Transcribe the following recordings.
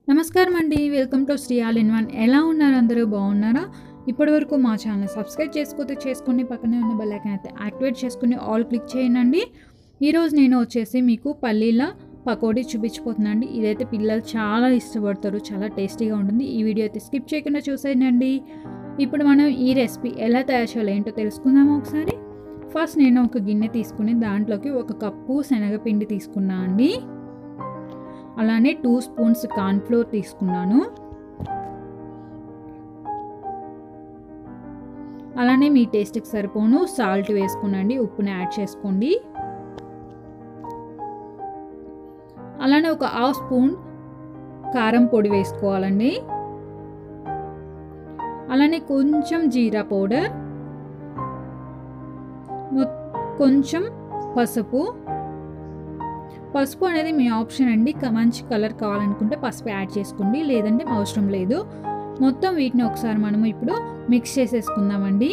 నమస్కారం అండి welcome to Sri all in one ఎలా ఉన్నారు అందరూ బాగున్నారా ఇప్పటివరకు మా ఛానల్ సబ్స్క్రైబ్ చేసుకోతే చేసుకుని పక్కనే ఉన్న బెల్ ఐకాన్ అయితే యాక్టివేట్ చేసుకుని ఆల్ క్లిక్ చేయండి ఈరోజు నేను వచ్చేసి మీకు పల్లీల పకోడీ చూపించిపోతున్నాను అండి ఇదైతే పిల్లలు చాలా ఇష్టపడతారు చాలా టేస్టీగా ఉంటుంది ఈ వీడియో అయితే స్కిప్ చేయకుండా చూసేయండి ఇప్పుడు మనం ఈ రెసిపీ ఎలా తయారు చేయాలో ఏంటో తెలుసుకుందాము ఒకసారి ఫస్ట్ నేను ఒక గిన్నె తీసుకుని దాంట్లోకి ఒక కప్పు శనగపిండి తీసుకున్నా అండి అలానే టూ స్పూన్స్ కార్న్ఫ్లోర్ తీసుకున్నాను అలానే మీ టేస్ట్కి సరిపోను సాల్ట్ వేసుకునండి ఉప్పుని యాడ్ చేసుకోండి అలానే ఒక హాఫ్ స్పూన్ కారం పొడి వేసుకోవాలండి అలానే కొంచెం జీరా పౌడర్ కొంచెం పసుపు పసుపు అనేది మీ ఆప్షన్ అండి మంచి కలర్ కావాలనుకుంటే పసుపు యాడ్ చేసుకోండి లేదంటే అవసరం లేదు మొత్తం వీటిని ఒకసారి మనము ఇప్పుడు మిక్స్ చేసేసుకుందామండి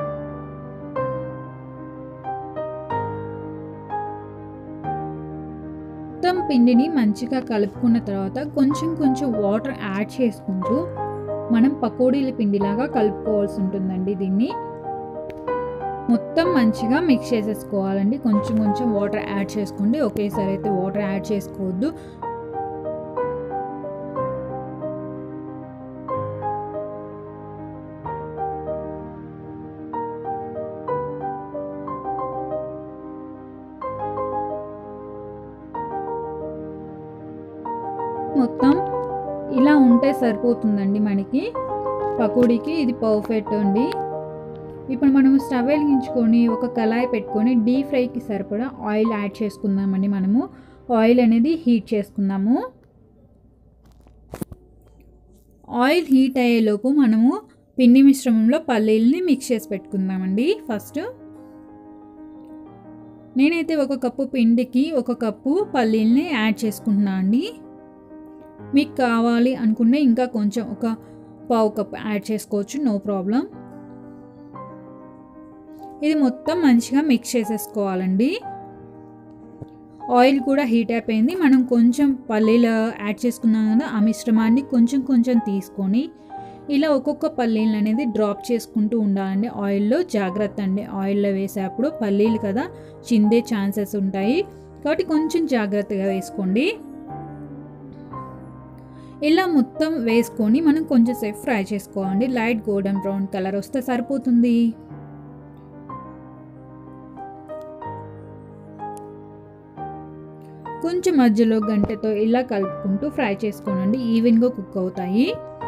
మొత్తం పిండిని మంచిగా కలుపుకున్న తర్వాత కొంచెం కొంచెం వాటర్ యాడ్ చేసుకుంటూ మనం పకోడీల పిండిలాగా కలుపుకోవాల్సి ఉంటుందండి దీన్ని మొత్తం మంచిగా మిక్స్ చేసేసుకోవాలండి కొంచెం కొంచెం వాటర్ యాడ్ చేసుకోండి ఒకేసారి అయితే వాటర్ యాడ్ చేసుకోవద్దు మొత్తం ఇలా ఉంటే సరిపోతుందండి మనకి పకోడీకి ఇది పర్ఫెక్ట్ అండి ఇప్పుడు మనం స్టవ్ వెలిగించుకొని ఒక కళాయి పెట్టుకొని డీప్ ఫ్రైకి సరిపడా ఆయిల్ యాడ్ చేసుకుందామండి మనము ఆయిల్ అనేది హీట్ చేసుకుందాము ఆయిల్ హీట్ అయ్యేలోపు మనము పిండి మిశ్రమంలో పల్లీలని మిక్స్ చేసి పెట్టుకుందామండి ఫస్ట్ నేనైతే ఒక కప్పు పిండికి ఒక కప్పు పల్లీలని యాడ్ చేసుకుంటున్నా అండి మీకు కావాలి అనుకుంటే ఇంకా కొంచెం ఒక పావు కప్ యాడ్ చేసుకోవచ్చు నో ప్రాబ్లం ఇది మొత్తం మంచిగా మిక్స్ చేసేసుకోవాలండి ఆయిల్ కూడా హీట్ అయిపోయింది మనం కొంచెం పల్లీలు యాడ్ చేసుకున్నాం కదా ఆ మిశ్రమాన్ని కొంచెం కొంచెం తీసుకొని ఇలా ఒక్కొక్క పల్లీలు అనేది డ్రాప్ చేసుకుంటూ ఉండాలండి ఆయిల్లో జాగ్రత్త అండి ఆయిల్లో వేసేటప్పుడు పల్లీలు కదా చిందే ఛాన్సెస్ ఉంటాయి కాబట్టి కొంచెం జాగ్రత్తగా వేసుకోండి ఇలా మొత్తం వేసుకొని మనం కొంచెం సేపు ఫ్రై చేసుకోవాలి లైట్ గోల్డెన్ బ్రౌన్ కలర్ వస్తే సరిపోతుంది కొంచెం మధ్యలో గంటతో ఇలా కలుపుకుంటూ ఫ్రై చేసుకోనండి ఈవెన్గా కుక్ అవుతాయి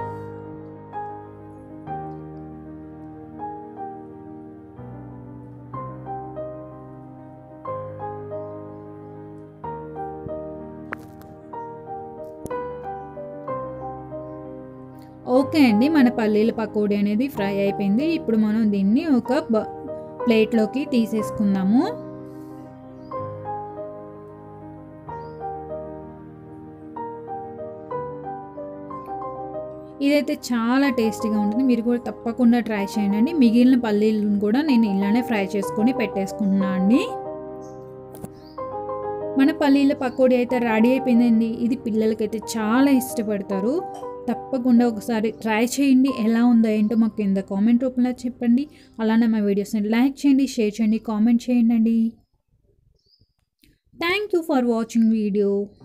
ఓకే అండి మన పల్లీల పకోడీ అనేది ఫ్రై అయిపోయింది ఇప్పుడు మనం దీన్ని ఒక ప్లేట్లోకి తీసేసుకుందాము ఇదైతే చాలా టేస్టీగా ఉంటుంది మీరు కూడా తప్పకుండా ట్రై చేయండి మిగిలిన పల్లీలను కూడా నేను ఇలానే ఫ్రై చేసుకొని పెట్టేసుకుంటున్నా అండి మన పల్లీల పకోడీ అయితే రెడీ అయిపోయిందండి ఇది పిల్లలకైతే చాలా ఇష్టపడతారు తప్పకుండా ఒకసారి ట్రై చేయండి ఎలా ఉందో ఏంటో మాకు కింద కామెంట్ రూపంలో చెప్పండి అలానే మా వీడియోస్ని లైక్ చేయండి షేర్ చేయండి కామెంట్ చేయండి thank you for watching video